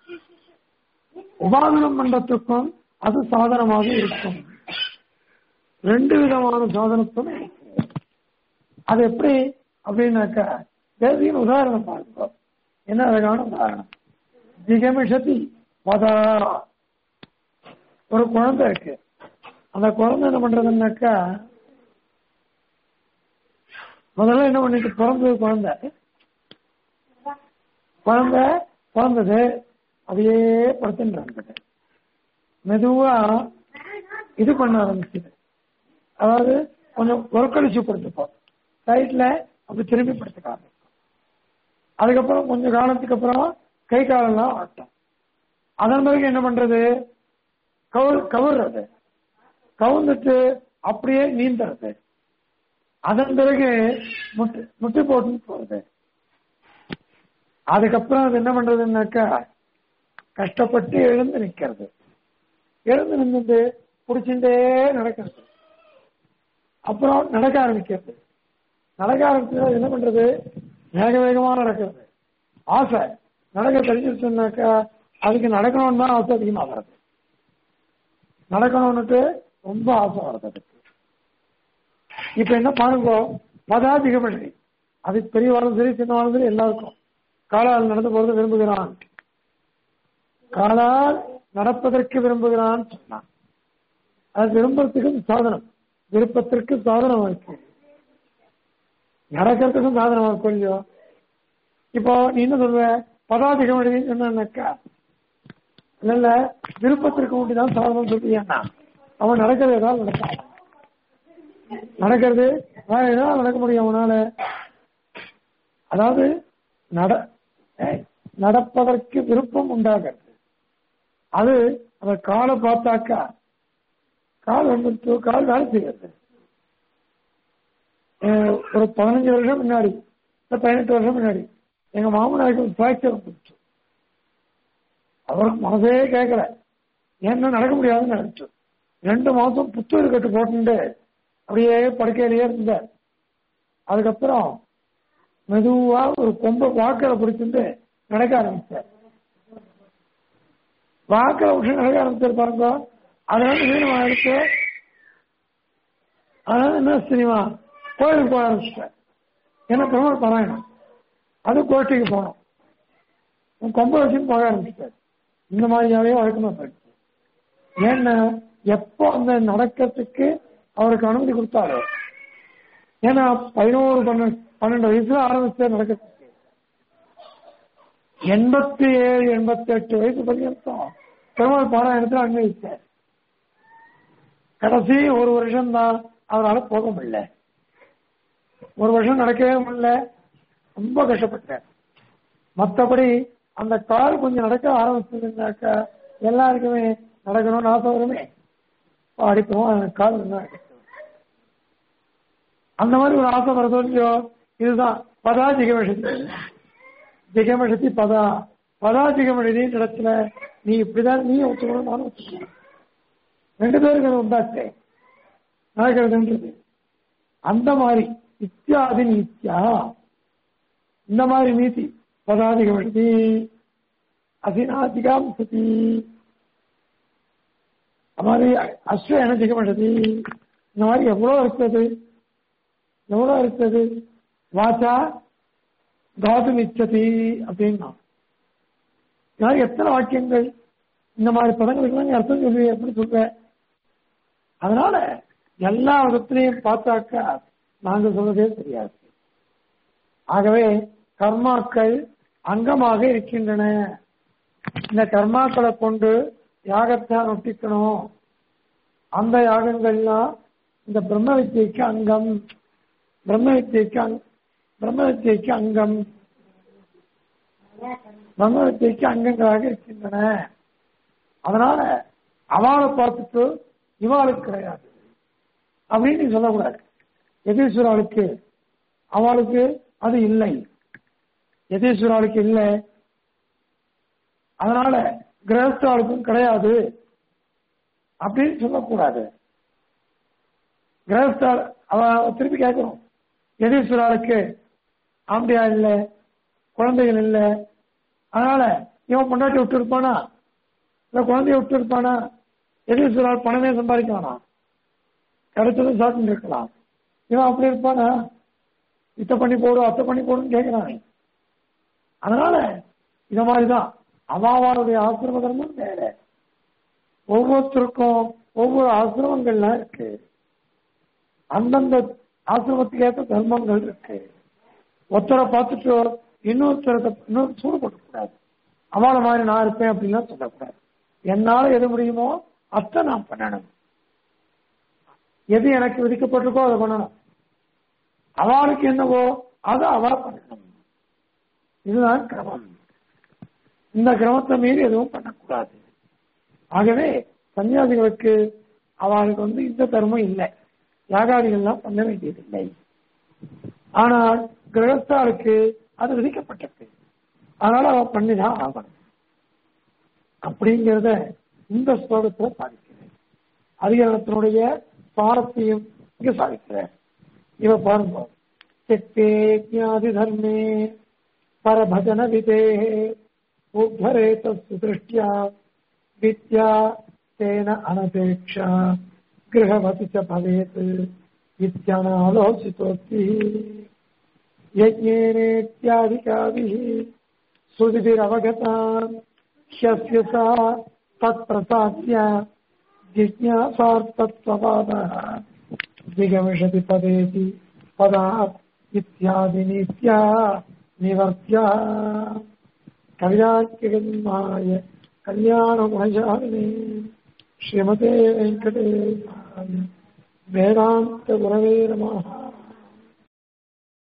உபாதனம் பண்றதுக்கும் அது சாதனமாக இருக்கும் ரெண்டு விதமான சாதனத்தும் இருக்கு. அது எப்படி அப்படின்னாக்கா தேசியின் உதாரணம் பாருங்க என்ன அழகான உதாரணம் ஜிகமிஷதி பதா ஒரு குழந்தை இருக்கு அந்த குழந்தை என்ன பண்றதுன்னாக்கா முதல்ல என்ன பண்ணிட்டு பிறந்தது குழந்தை குழந்தை பிறந்தது அதையே படுத்துட்டு இருந்தது மெதுவா இது பண்ண ஆரம்பிச்சது அதாவது கொஞ்சம் ஒருக்கழிச்சு படுத்துப்போம் சைட்ல அப்படி திரும்பி படுத்துக்க ஆரம்பிக்கும் அதுக்கப்புறம் கொஞ்சம் காலத்துக்கு அப்புறம் கை காலெல்லாம் ஆட்டும் அதன் பிறகு என்ன பண்றது கவுர் கவுர்றது கவுந்துட்டு அப்படியே நீந்துறது அதன் பிறகு முட்டு முட்டு போட்டு போறது அதுக்கப்புறம் அது என்ன பண்றதுன்னாக்கா கஷ்டப்பட்டு எழுந்து நிக்கிறது எழுந்து நின்று பிடிச்சுட்டே நடக்கிறது அப்புறம் நடக்க ஆரம்பிக்கிறது நடக்க ஆரம்பிச்சது என்ன பண்றது வேக வேகமா நடக்கிறது ஆசை நடக்க தெரிஞ்சிருச்சுனாக்கா அதுக்கு நடக்கணும்னு தான் ஆசை அதிகமா வருது நடக்கணும்னுட்டு ரொம்ப ஆசை வருது அதுக்கு இப்ப என்ன பாருங்க பதாதிகமணி அது பெரியவாளும் சரி சின்னவாளும் சரி எல்லாருக்கும் காலால் நடந்து போறது விரும்புகிறான் காலால் நடப்பதற்கு விரும்புகிறான் சொன்னான் அது விரும்புறதுக்கு சாதனம் விருப்பத்திற்கு சாதனம் இருக்கு நடக்கிறதுக்கும் சாதனம் இருக்கும் இல்லையோ இப்போ நீ என்ன சொல்ற பதாதிகம் என்னன்னாக்கா இல்ல இல்ல விருப்பத்திற்கு மட்டும் சாதனம் சொல்றியான்னா அவன் நடக்கிறது ஏதாவது நடக்கான் நடக்கிறது வேற ஏதாவது நடக்க முடியும் அவனால அதாவது நட ஏய், நடப்பதற்கு விருப்பம் உண்டாகிறது அது அந்த காலை பார்த்தாக்கா கால் வந்து கால் வேலை செய்கிறது அஹ் ஒரு பதினஞ்சு வருஷம் முன்னாடி இல்ல பதினெட்டு வருஷம் முன்னாடி எங்க மாமனாருக்கு ஃபிராக்சர் வந்துருச்சு அவருக்கு மனசே கேட்கல ஏன்னா நடக்க முடியாதுன்னு நினைச்சு ரெண்டு மாசம் புத்தூர் கட்டு போட்டுட்டு அப்படியே படுக்கையிலேயே இருந்தார் அதுக்கப்புறம் மெதுவா ஒரு கொம்ப வாக்கில பிடிச்சிட்டு நடக்க ஆரம்பிச்சார் வாக்கில விட்டு நடக்க ஆரம்பிச்சார் பாருங்க அதனால மீனமா எடுத்து அதனால என்ன சினிமா கோயிலுக்கு போக ஆரம்பிச்சிட்டேன் என்ன பெருமாள் பாராயணம் அது கோஷ்டிக்கு போனோம் உன் கொம்ப வச்சுன்னு போக ஆரம்பிச்சிட்டார் இந்த மாதிரியாவே வழக்கமா போயிடுச்சு ஏன்னா எப்போ அந்த நடக்கிறதுக்கு அவருக்கு அனுமதி கொடுத்தாரோ ஏன்னா பதினோரு பன்னெண்டு பன்னெண்டு வயசுல ஆரம்பிச்சு நடக்கிறதுக்கு எண்பத்தி ஏழு எண்பத்தி எட்டு வயசு பர்யந்தம் பெருமாள் பாராயணத்தில் அனுமதிச்சார் கடைசி ஒரு வருஷம் தான் அவரால் போக முடியல ஒரு வருஷம் நடக்கவே முடியல ரொம்ப கஷ்டப்பட்டார் மற்றபடி அந்த கால் கொஞ்சம் நடக்க ஆரம்பிச்சதுனாக்கா எல்லாருக்குமே நடக்கணும்னு ஆசை வருமே அடிப்போம் அந்த கால் நல்லா அடிக்கும். அந்த மாதிரி ஒரு ஆசை வரதோ இல்லையோ இதுதான் பதா ஜிகமஷதி ஜிகமஷதி பதா பதா ஜிகமஷதி இடத்துல நீ இப்படிதான் நீ ஒத்துக்கணும் நானும் ஒத்துக்கணும் ரெண்டு பேருக்கு அது உண்டாச்சே நடக்கிறதுன்றது அந்த மாதிரி இத்தியாதி நித்யா இந்த மாதிரி நீதி பதாதிகமஷதி அசினாதிகாம் சதி அது மாதிரி அஸ்வ எனதிகமஷதி இந்த மாதிரி எவ்வளவு இருக்குது எவ்வளவு இருக்குது வாச்சா தாது மிச்சதி அப்படின்னா இந்த மாதிரி எத்தனை வாக்கியங்கள் இந்த மாதிரி பதங்களுக்கெல்லாம் நீ அர்த்தம் சொல்லி எப்படி சொல்ற அதனால எல்லா விதத்திலையும் பார்த்தாக்கா நாங்க சொல்றதே தெரியாது ஆகவே கர்மாக்கள் அங்கமாக இருக்கின்றன இந்த கர்மாக்களை கொண்டு யாகத்தை நொட்டிக்கணும் அந்த யாகங்கள்லாம் இந்த பிரம்ம வித்தியைக்கு அங்கம் பிரம்ம வித்தியைக்கு அங் பிரம்ம வித்தியைக்கு அங்கம் பிரம்ம வித்தியைக்கு அங்கங்களாக இருக்கின்றன அதனால அவளை பார்த்துட்டு இவாளுக்கு கிடையாது அப்படின்னு நீ சொல்லக்கூடாது எதீஸ்வராளுக்கு அவளுக்கு அது இல்லை எதீஸ்வராளுக்கு இல்லை அதனால கிரகஸ்தாளுக்கும் கிடையாது அப்படின்னு சொல்லக்கூடாது கிரகஸ்தால் அவ திருப்பி கேட்கிறோம் எதீஸ்வராளுக்கு ஆம்பியா இல்லை குழந்தைகள் இல்லை அதனால இவன் பொண்டாட்டி விட்டு இருப்பானா இல்ல குழந்தைய விட்டு இருப்பானா எதீஸ்வரால் பணமே சம்பாதிக்க வேணாம் கிடைச்சதும் சாப்பிட்டு இருக்கலாம் இவன் அப்படி இருப்பானா இத்த பண்ணி போடு அத்தை பண்ணி போடுன்னு கேட்கிறான் அதனால இந்த மாதிரிதான் அவாவாருடைய ஆசிரம தர்மம் வேற ஒவ்வொருத்தருக்கும் ஒவ்வொரு ஆசிரமங்கள்லாம் இருக்கு அந்தந்த ஆசிரமத்துக்கு ஏற்ற தர்மங்கள் இருக்கு ஒருத்தரை பார்த்துட்டு இன்னொருத்தரை இன்னொரு சூடு போட்டக்கூடாது அவளை மாதிரி நான் இருப்பேன் அப்படின்லாம் சொல்லக்கூடாது என்னால எது முடியுமோ அத்தை நான் பண்ணணும் எது எனக்கு விதிக்கப்பட்டிருக்கோ அதை பண்ணணும் அவளுக்கு என்னவோ அதை அவ பண்ணணும் இதுதான் கிரமம் இந்த கிரமத்தை மீறி எதுவும் பண்ணக்கூடாது ஆகவே சன்னியாசிகளுக்கு அவளுக்கு வந்து இந்த தர்மம் இல்லை யாகாதிகள்லாம் பண்ண வேண்டியதில்லை ஆனால் கிரகஸ்தாளுக்கு அது விதிக்கப்பட்டது அதனால அவ பண்ணிதான் ஆகணும் அப்படிங்கிறத இந்த ஸ்லோகத்துல சாதிக்கிறேன் அதிகாரத்தினுடைய சாரத்தையும் இங்க சாதிக்கிறேன் இவ பாருங்க திக்தே ஜாதி தர்மே பரபஜன விதே உத்தரே தஸ்து திருஷ்டியா வித்யா தேன அனபேக்ஷா கிரகவதி ச பவேத் இத்தியனாலோசிதோக்தி यज्ञेनेत्याधिकाभिः श्रुतिभिरवगतान् ह्यस्य सा तत्प्रसाद्य जिज्ञासार्थत्ववादः दिगमिषति पदेति पदात् इत्यादिनीत्या निवर्त्य कविराज्यगन्माय कल्याणगुणशालिने श्रीमते वेङ्कटेशाय वेदान्तगुरवे नमः